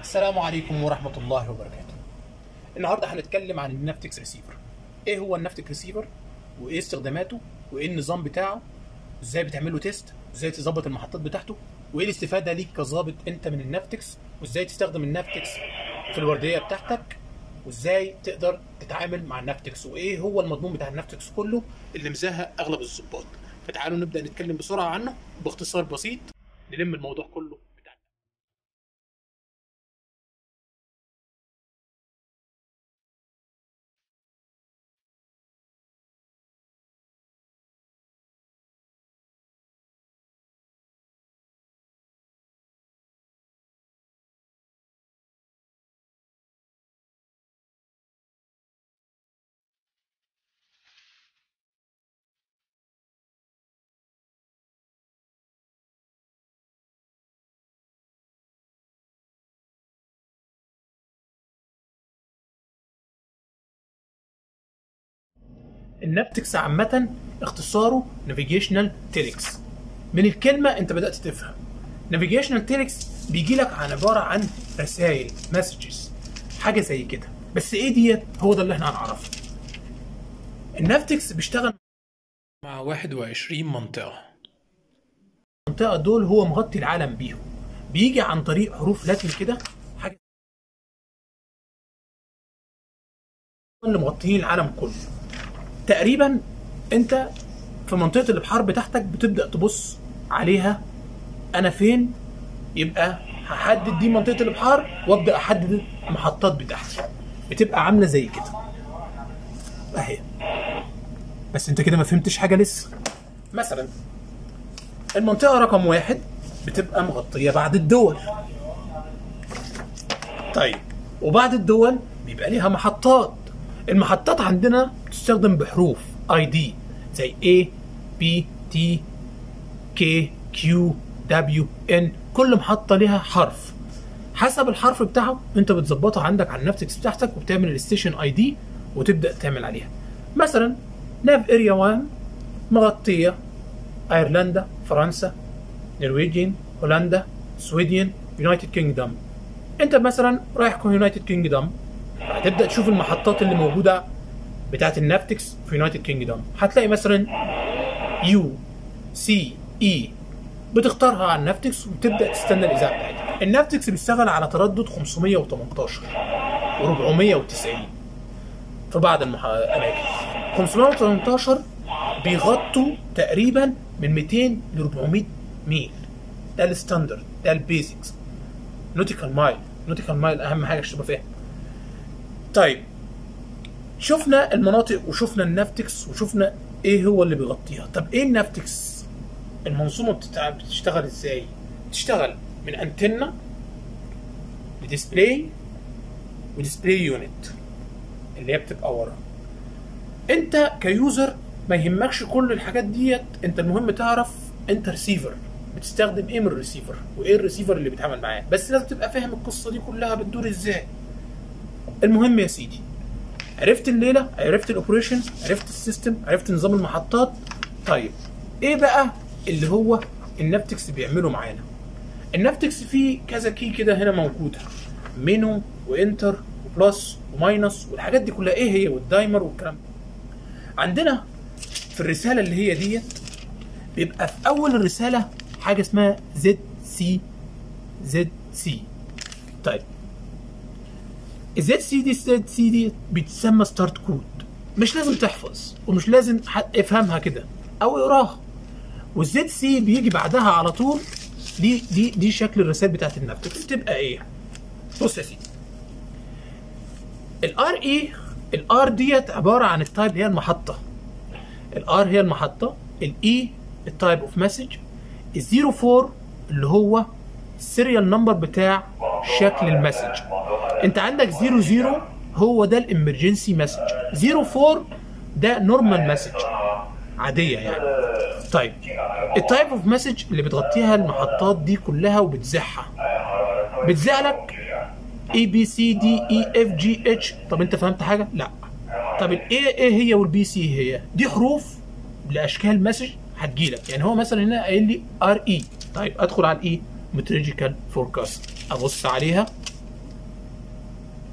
السلام عليكم ورحمة الله وبركاته. النهارده هنتكلم عن النفتكس ريسيفر. ايه هو النفتك ريسيفر؟ وايه استخداماته؟ وايه النظام بتاعه؟ ازاي بتعمل له تيست؟ ازاي تظبط المحطات بتاعته؟ وايه الاستفادة ليك كظابط انت من النفتكس؟ وازاي تستخدم النفتكس في الوردية بتاعتك؟ وازاي تقدر تتعامل مع النفتكس؟ وايه هو المضمون بتاع النفتكس كله اللي مزهق اغلب الظباط؟ فتعالوا نبدأ نتكلم بسرعة عنه باختصار بسيط نلم الموضوع كله بتاعنا. النفتكس عامة اختصاره نافيجيشنال تيليكس من الكلمة انت بدأت تفهم نافيجيشنال تيليكس بيجي لك عن عبارة عن رسائل مسجز حاجة زي كده بس ايه ديت هو ده اللي احنا هنعرفه النفتكس بيشتغل مع 21 منطقة المنطقة دول هو مغطي العالم بيهم بيجي عن طريق حروف لاتين كده حاجة اللي مغطيين العالم كله تقريبا انت في منطقه الابحار بتاعتك بتبدا تبص عليها انا فين يبقى هحدد دي منطقه الابحار وابدا احدد المحطات بتاعتي بتبقى عامله زي كده اهي بس انت كده ما فهمتش حاجه لسه مثلا المنطقه رقم واحد بتبقى مغطيه بعد الدول طيب وبعد الدول بيبقى ليها محطات المحطات عندنا بتستخدم بحروف اي دي زي A B T K Q W N كل محطة ليها حرف حسب الحرف بتاعه انت بتظبطه عندك على النفتكس بتاعتك وبتعمل الستيشن اي دي وتبدا تعمل عليها مثلا ناف اريا 1 مغطيه ايرلندا فرنسا نرويجين هولندا سويدين يونايتد كينجدوم انت مثلا رايح يونايتد كينجدوم هتبدا تشوف المحطات اللي موجوده بتاعت النفتكس في يونايتد كينجدوم هتلاقي مثلا يو سي اي بتختارها على النفتكس وتبدا تستنى الاذاعه بتاعتها النفتكس بيشتغل على تردد 518 و490 في بعض المح... الاماكن 518 بيغطوا تقريبا من 200 ل 400 ميل ده الستاندرد ده البيزكس نوتيكال مايل نوتيكال مايل اهم حاجه عشان تبقى فاهم طيب شفنا المناطق وشفنا النفتكس وشفنا ايه هو اللي بيغطيها طب ايه النفتكس المنظومه بتتع... بتشتغل ازاي بتشتغل من انتنا لديسبلاي وديسبلاي يونت اللي هي بتبقى ورا انت كيوزر ما يهمكش كل الحاجات ديت انت المهم تعرف انت ريسيفر بتستخدم ايه من الريسيفر وايه الريسيفر اللي بيتعامل معاه بس لازم تبقى فاهم القصه دي كلها بتدور ازاي المهم يا سيدي عرفت الليله عرفت الاوبريشن عرفت السيستم عرفت نظام المحطات طيب ايه بقى اللي هو النفتكس بيعمله معانا النفتكس فيه كذا كي كده هنا موجوده مينو وانتر وبلس وماينس والحاجات دي كلها ايه هي والدايمر والكلام ده عندنا في الرساله اللي هي ديت بيبقى في اول الرساله حاجه اسمها زد سي زد سي طيب الزد سي دي الزد سي دي بتسمى ستارت كود مش لازم تحفظ ومش لازم افهمها كده او اقراها والزد سي بيجي بعدها على طول دي دي دي شكل الرسائل بتاعت النفتكس بتبقى ايه بص يا سيدي الار اي الار ديت عباره عن التايب هي المحطه الار هي المحطه الاي التايب اوف مسج الزيرو فور اللي هو السيريال نمبر بتاع شكل المسج انت عندك 00 هو ده الامرجنسي مسج 04 ده نورمال مسج عاديه يعني طيب التايب اوف مسج اللي بتغطيها المحطات دي كلها وبتذيعها بتذيع لك اي بي سي دي اي اف جي اتش طب انت فهمت حاجه لا طب الاي ايه هي والبي سي هي دي حروف لاشكال مسج هتجيلك يعني هو مثلا هنا قايل لي ار اي طيب ادخل على الاي متريجيكال فوركاست ابص عليها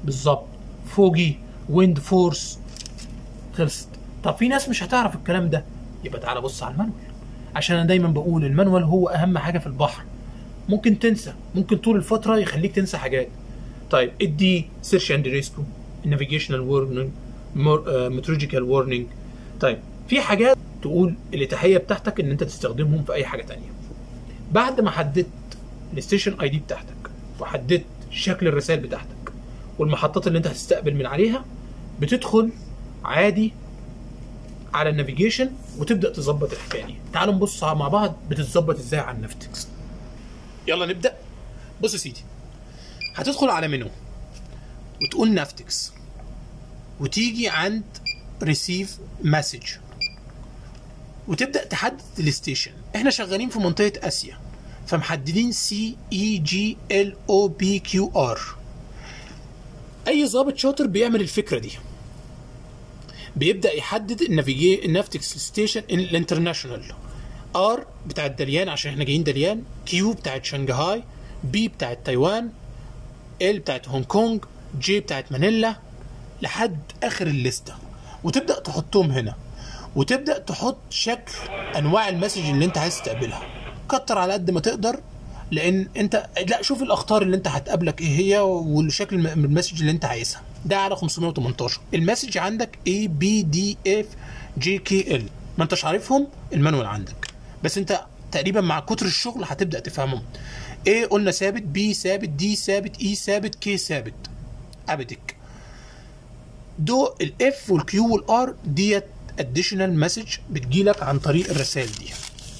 بالظبط فوجي ويند فورس خلصت طب في ناس مش هتعرف الكلام ده يبقى تعالى بص على المانوال عشان انا دايما بقول المانوال هو اهم حاجه في البحر ممكن تنسى ممكن طول الفتره يخليك تنسى حاجات طيب ادي سيرش اند ريسكو النافيجيشنال وورنينج مترولوجيكال وورنينج طيب في حاجات تقول الاتاحيه بتاعتك ان انت تستخدمهم في اي حاجه تانية بعد ما حددت الستيشن اي دي بتاعتك وحددت شكل الرسائل بتاعتك والمحطات اللي انت هتستقبل من عليها بتدخل عادي على النافيجيشن وتبدا تظبط الحكايه دي تعالوا نبص مع بعض بتتظبط ازاي على النفتكس يلا نبدا بص يا سيدي هتدخل على منو وتقول نفتكس وتيجي عند ريسيف مسج وتبدا تحدد الستيشن احنا شغالين في منطقه اسيا فمحددين سي اي جي ال او بي كيو ار اي ظابط شاطر بيعمل الفكره دي بيبدا يحدد النافيجي النافتكس ستيشن الانترناشونال ار بتاعت دليان عشان احنا جايين دليان كيو بتاعت شنغهاي بي بتاعت تايوان ال بتاعت هونج كونج جي بتاعت مانيلا لحد اخر الليسته وتبدا تحطهم هنا وتبدا تحط شكل انواع المسج اللي انت عايز تقابلها كتر على قد ما تقدر لان انت لا شوف الاخطار اللي انت هتقابلك ايه هي والشكل الم- المسج اللي انت عايزها ده على 518 المسج عندك A B D F J K L ما انتش عارفهم المانوال عندك بس انت تقريبا مع كتر الشغل هتبدا تفهمهم A قلنا ثابت B ثابت D ثابت E ثابت K ثابت ابدك دو الاف والكيو والار ديت اديشنال مسج بتجيلك عن طريق الرسائل دي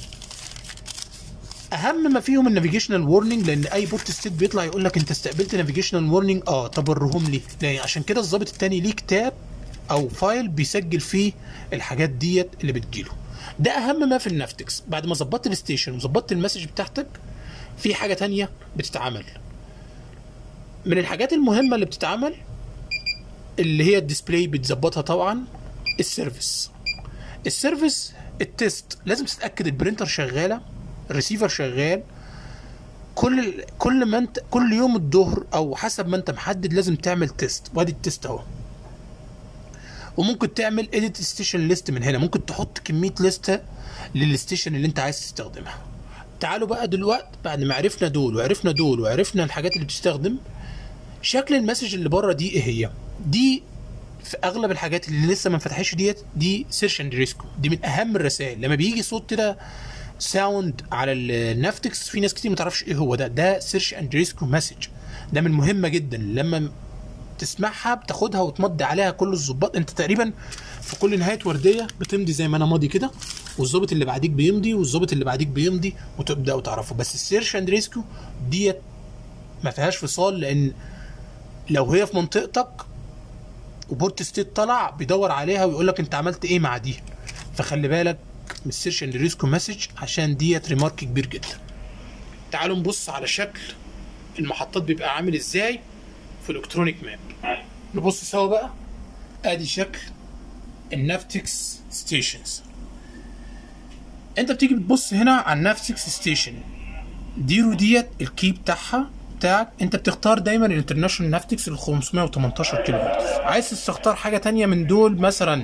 اهم ما فيهم النافيجيشنال وورنينج لان اي بورت ستيت بيطلع يقول لك انت استقبلت نافيجيشنال وورنينج اه طب وريهم لي لان عشان كده الظابط التاني ليه كتاب او فايل بيسجل فيه الحاجات ديت اللي بتجيله ده اهم ما في النافتكس بعد ما ظبطت الستيشن وظبطت المسج بتاعتك في حاجه تانية بتتعمل من الحاجات المهمه اللي بتتعمل اللي هي الديسبلاي بتظبطها طبعا السيرفيس السيرفيس التست لازم تتاكد البرينتر شغاله الريسيفر شغال كل كل ما انت كل يوم الظهر او حسب ما انت محدد لازم تعمل تيست وادي التيست اهو وممكن تعمل اديت ستيشن ليست من هنا ممكن تحط كميه لسته للستيشن اللي انت عايز تستخدمها تعالوا بقى دلوقتي بعد ما عرفنا دول وعرفنا دول وعرفنا الحاجات اللي بتستخدم شكل المسج اللي بره دي ايه هي دي في اغلب الحاجات اللي لسه ما انفتحتش ديت دي سيرش اند ريسكو دي من اهم الرسائل لما بيجي صوت كده ساوند على النافتكس في ناس كتير ما تعرفش ايه هو ده ده سيرش اند ريسكو مسج ده من مهمه جدا لما تسمعها بتاخدها وتمضي عليها كل الظباط انت تقريبا في كل نهايه ورديه بتمضي زي ما انا ماضي كده والظابط اللي بعديك بيمضي والظابط اللي بعديك بيمضي وتبداوا تعرفوا بس السيرش اند ريسكيو ديت ما فيهاش فصال لان لو هي في منطقتك وبورت ستيت طلع بيدور عليها ويقول لك انت عملت ايه مع دي فخلي بالك من السيرش اند ريسكو مسج عشان ديت ريمارك كبير جدا تعالوا نبص على شكل المحطات بيبقى عامل ازاي في الالكترونيك ماب نبص سوا بقى ادي شكل النافتكس ستيشنز انت بتيجي بتبص هنا على النافتكس ستيشن ديرو ديت الكي بتاعها بتاعك انت بتختار دايما الانترناشونال نافتكس ال 518 كيلو هرتز عايز تختار حاجه تانية من دول مثلا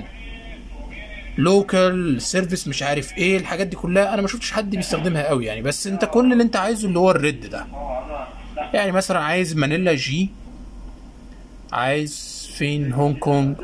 لوكال سيرفيس مش عارف ايه الحاجات دي كلها انا ما شفتش حد بيستخدمها قوي يعني بس انت كل اللي انت عايزه اللي هو الريد ده يعني مثلا عايز مانيلا جي عايز فين هونج كونج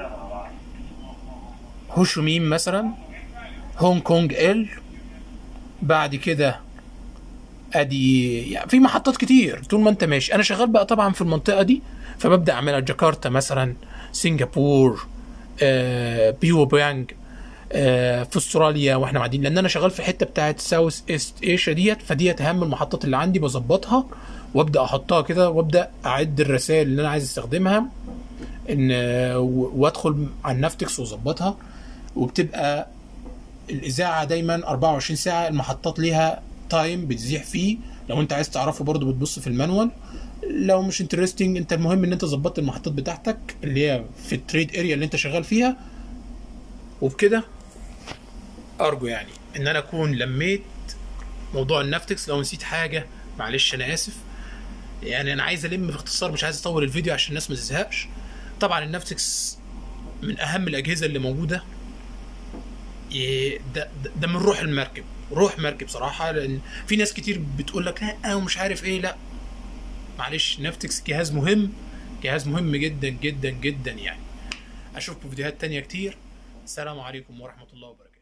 هوشوميم مثلا هونج كونج ال بعد كده ادي يعني في محطات كتير طول ما انت ماشي انا شغال بقى طبعا في المنطقه دي فببدا اعملها جاكرتا مثلا سنغافور آه بيو بانج آه في استراليا واحنا قاعدين لان انا شغال في حته بتاعت ساوث ايست ايشيا ديت فديت اهم المحطات اللي عندي بظبطها وابدا احطها كده وابدا اعد الرسائل اللي انا عايز استخدمها ان وادخل على النافتكس واظبطها وبتبقى الاذاعه دايما 24 ساعه المحطات ليها تايم بتذيع فيه لو انت عايز تعرفه برضو بتبص في المانوال لو مش انترستنج انت المهم ان انت ظبطت المحطات بتاعتك اللي هي في التريد اريا اللي انت شغال فيها وبكده ارجو يعني ان انا اكون لميت موضوع النافتكس لو نسيت حاجه معلش انا اسف يعني انا عايز الم باختصار مش عايز اطول الفيديو عشان الناس ما تزهقش طبعا النفتكس من اهم الاجهزه اللي موجوده ي- ده, ده- ده من روح المركب روح مركب صراحه لان في ناس كتير بتقول لك لا ومش عارف ايه لا معلش نفتكس جهاز مهم جهاز مهم جدا جدا جدا يعني اشوفكم في فيديوهات تانية كتير السلام عليكم ورحمه الله وبركاته